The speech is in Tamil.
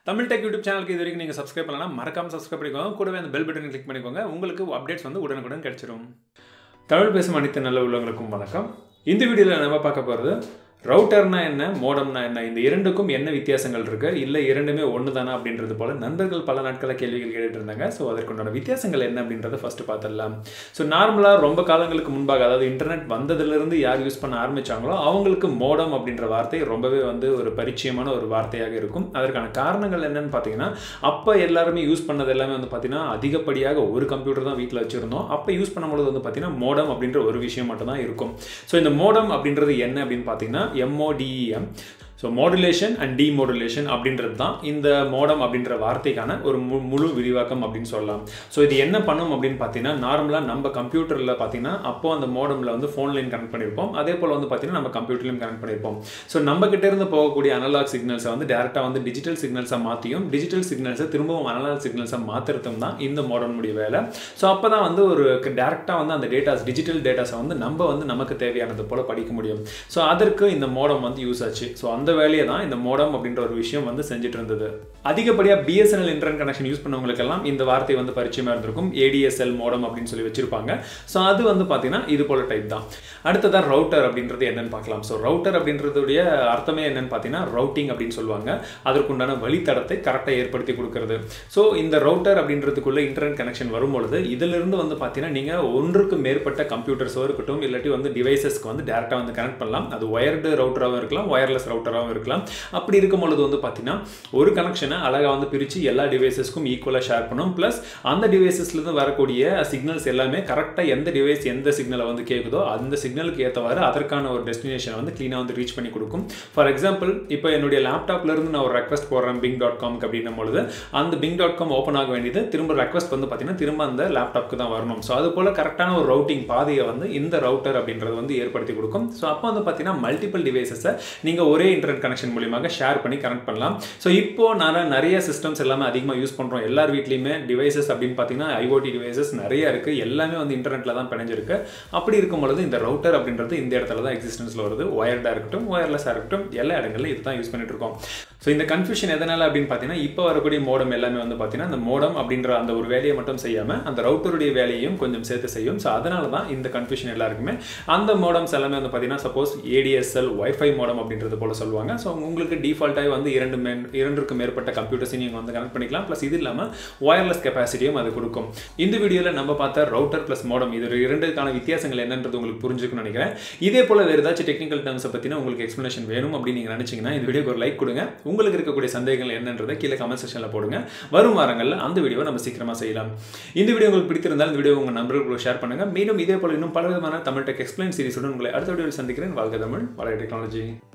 தமிழ் டெக் யூடியூப் சேனலுக்கு இது வரைக்கும் நீங்கள் சப்ஸ்கிரைப் பண்ணலாம் மறக்காம சப்ஸ்கிரைப் பண்ணிக்கோங்க கூடவே அந்த பெல் பட்டன் கிளிக் பண்ணிக்கோங்க உங்களுக்கு அப்டேட்ஸ் வந்து உடனுக்குடன் கிடைச்சிரும் தமிழ் பேசும் அனைத்து நல்ல உள்ளவங்களுக்கும் வணக்கம் இந்த வீடியோவில் நம்ம பார்க்க போகிறது ரவுட்டர்னா என்ன மோடம்னா என்ன இந்த இரண்டுக்கும் என்ன வித்தியாசங்கள் இருக்கு இல்லை இரண்டுமே ஒன்று தானா அப்படின்றது போல நண்பர்கள் பல நாட்களாக கேள்விகள் கேட்டுட்டு இருந்தாங்க ஸோ அதற்குண்டான வித்தியாசங்கள் என்ன அப்படின்றத ஃபர்ஸ்ட் பார்த்துடலாம் ஸோ நார்மலாக ரொம்ப காலங்களுக்கு முன்பாக அதாவது இன்டர்நெட் வந்ததுலேருந்து யார் யூஸ் பண்ண ஆரம்பிச்சாங்களோ அவங்களுக்கு மோடம் அப்படின்ற வார்த்தை ரொம்பவே வந்து ஒரு பரிச்சயமான ஒரு வார்த்தையாக இருக்கும் அதற்கான காரணங்கள் என்னன்னு பார்த்தீங்கன்னா அப்போ எல்லாருமே யூஸ் பண்ணது எல்லாமே வந்து பார்த்தீங்கன்னா அதிகப்படியாக ஒரு கம்ப்யூட்டர் தான் வீட்டில் வச்சுருந்தோம் அப்போ யூஸ் பண்ணும்போது வந்து பார்த்தீங்கன்னா மோடம் அப்படின்ற ஒரு விஷயம் மட்டும் தான் இருக்கும் ஸோ இந்த மோடம் அப்படின்றது என்ன அப்படின்னு பார்த்தீங்கன்னா M O D E M so modulation and demodulation அப்படின்றது தான் இந்த மோடம் அப்படின்ற வார்த்தைக்கான ஒரு மு முழு விரிவாக்கம் அப்படின்னு சொல்லலாம் ஸோ இது என்ன பண்ணும் அப்படின்னு பார்த்தீங்கன்னா நார்மலாக நம்ம கம்ப்யூட்டரில் பார்த்தீங்கன்னா அப்போ அந்த மோடமில் வந்து ஃபோன் லைன் கனெக்ட் பண்ணியிருப்போம் அதே போல் வந்து பார்த்தீங்கன்னா நம்ம கம்ப்யூட்டர்லையும் கனெக்ட் பண்ணியிருப்போம் ஸோ நம்ம கிட்ட இருந்து போகக்கூடிய அனலாக் சிக்னல்ஸை வந்து டேரெக்டாக வந்து டிஜிட்டல் சிக்னல்ஸை மாற்றியும் டிஜிட்டல் சிக்னல்ஸை திரும்பவும் அனலாக் சிக்னல்ஸை மாற்றுறதும் தான் இந்த மோடனுடைய வேலை ஸோ அப்போ தான் வந்து ஒரு டேரெக்டாக வந்து அந்த டேட்டாஸ் டிஜிட்டல் டேட்டாஸை வந்து நம்ம வந்து நமக்கு தேவையானது போல் படிக்க முடியும் ஸோ அதற்கு இந்த மோடம் வந்து யூஸ் ஆச்சு ஸோ அந்த வேலையை தான் இந்த மோடம் அப்படின்ற ஒரு விஷயம் வந்து செஞ்சுட்டு இருந்தது அதிகப்படியாக பிஎஸ்என்எல் இன்டர்நெட் கனெக்ஷன் யூஸ் பண்ணவங்களுக்கெல்லாம் இந்த வார்த்தை வந்து பரிச்சயமாக இருந்திருக்கும் ஏடிஎஸ்எல் மோடம் அப்படின்னு சொல்லி வச்சிருப்பாங்க ஸோ அது வந்து பார்த்தீங்கன்னா இது போல டைப் தான் அடுத்ததான் ரவுட்டர் அப்படின்றது என்னன்னு பார்க்கலாம் ஸோ ரவுட்டர் அப்படின்றதுடைய அர்த்தமே என்னன்னு பார்த்தீங்கன்னா ரவுட்டிங் அப்படின்னு சொல்லுவாங்க அதற்குண்டான வழித்தடத்தை கரெக்டாக ஏற்படுத்தி கொடுக்கறது ஸோ இந்த ரவுட்டர் அப்படின்றதுக்குள்ள இன்டர்நெட் கனெக்ஷன் வரும்பொழுது இதிலிருந்து வந்து பார்த்தீங்கன்னா நீங்கள் ஒன்றுக்கு மேற்பட்ட கம்ப்யூட்டர்ஸோ இருக்கட்டும் இல்லாட்டி வந்து டிவைசஸ்க்கு வந்து டேரெக்டாக வந்து கனெக்ட் பண்ணலாம் அது ஒயர்டு ரவுட்டராகவும் இருக்கலாம் ஒயர்லெஸ் ரவுட்டராகவும் இருக்கலாம் அப்படி இருக்கும் பொழுது வந்து பார்த்தீங்கன்னா ஒரு கனெக்ஷனை அழகாக வந்து பிரித்து எல்லா டிவைசஸ்க்கும் ஈக்குவலாக ஷேர் பண்ணும் ப்ளஸ் அந்த டிவைசஸ்லேருந்து வரக்கூடிய சிக்னல்ஸ் எல்லாமே கரெக்டாக எந்த டிவைஸ் எந்த சிக்னலை வந்து கேட்குதோ அந்த சிக்னலுக்கு ஏற்றவாறு அதற்கான ஒரு டெஸ்டினேஷனை வந்து க்ளீனாக வந்து ரீச் பண்ணி கொடுக்கும் ஃபார் எக்ஸாம்பிள் இப்போ என்னுடைய லேப்டாப்லேருந்து நான் ஒரு ரெக்வஸ்ட் போடுறேன் பிங் டாட் காம்க்கு அப்படின்னும் பொழுது அந்த பிங் டாட் காம் ஓப்பன் ஆக வேண்டியது திரும்ப ரெக்வஸ்ட் வந்து பார்த்தீங்கன்னா திரும்ப அந்த லேப்டாப்க்கு தான் வரணும் ஸோ அது போல் கரெக்டான ஒரு ரவுட்டிங் பாதையை வந்து இந்த ரவுட்டர் அப்படின்றது வந்து ஏற்படுத்தி கொடுக்கும் ஸோ அப்போ வந்து பார்த்தீங்கன்னா மல்டிபிள் டிவைசஸை நீங்கள் ஒரே இன்டர்நெட் கனெக்ஷன் மூலியமாக ஷேர் பண்ணி கனெக்ட் பண்ணலாம் ஸோ இப்போ நான் நிறைய சிஸ்டம்ஸ் எல்லாமே அதிகமாக யூஸ் பண்ணுறோம் எல்லார் வீட்லையுமே டிவைசஸ் அப்படின்னு பார்த்தீங்கன்னா ஐஓடி டிவைசஸ் நிறைய இருக்குது எல்லாமே வந்து இன்டர்நெட்டில் தான் பிணைஞ்சிருக்கு அப்படி இருக்கும் பொழுது இந்த ரவுட்டர் அப்படின்றது இந்த இடத்துல தான் எக்ஸிஸ்டன்ஸில் வருது ஒயர்டாக இருக்கட்டும் ஒயர்லெஸ்ஸாக இருக்கட்டும் எல்லா இடங்களிலும் இது தான் யூஸ் பண்ணிட்டு இருக்கோம் ஸோ இந்த கன்ஃபியூஷன் எதனால் அப்படின்னு பார்த்தீங்கன்னா இப்போ வரக்கூடிய மோடம் எல்லாமே வந்து பார்த்தீங்கன்னா அந்த மோடம் அப்படின்ற அந்த ஒரு வேலையை மட்டும் செய்யாமல் அந்த ரவுட்டருடைய வேலையையும் கொஞ்சம் சேர்த்து செய்யும் ஸோ அதனால தான் இந்த கன்ஃபியூஷன் எல்லாருக்குமே அந்த மோடம்ஸ் எல்லாமே வந்து பார்த்தீங்கன்னா சப்போஸ் ஏடிஎஸ்எல் ஒய்ஃபை மோடம் அப்படின்றது போல சொல்லுவாங்க ஸோ உங்களுக்கு டிஃபால்ட்டாக வந்து இரண்டு மே இரண்டுக்கு மேற்பட்ட கம்ப்யூட்டர்ஸையும் நீங்கள் வந்து கனெக்ட் பண்ணிக்கலாம் ப்ளஸ் இது இல்லாமல் ஒயர்லெஸ் கெப்பாசிட்டியும் அது கொடுக்கும் இந்த வீடியோவில் நம்ம பார்த்த ரவுட்டர் ப்ளஸ் மோடம் இது இரண்டுக்கான வித்தியாசங்கள் என்னன்றது உங்களுக்கு புரிஞ்சுக்கணும்னு நினைக்கிறேன் இதே போல் வேறு ஏதாச்சும் டெக்னிக்கல் டேர்ம்ஸை பற்றின உங்களுக்கு எக்ஸ்ப்ளனேஷன் வேணும் அப்படின்னு நீங்கள் நினச்சிங்கன்னா இந்த வீடியோக்கு ஒரு லைக் கொடுங்க உங்களுக்கு இருக்கக்கூடிய சந்தேகங்கள் என்னன்றதை கீழே கமெண்ட் செக்ஷனில் போடுங்க வரும் வாரங்களில் அந்த வீடியோவை நம்ம சீக்கிரமாக செய்யலாம் இந்த வீடியோ உங்களுக்கு பிடித்திருந்தால் இந்த வீடியோ உங்கள் நண்பர்களுக்கு ஷேர் பண்ணுங்கள் மீண்டும் இதே போல் இன்னும் பல விதமான தமிழ் டெக் எக்ஸ்பிளைன் சீரிஸுடன் உங்களை அடுத்த வீடியோவில் சந்திக்கிறேன் வாழ்க தமிழ் வளர டெக்னாலஜி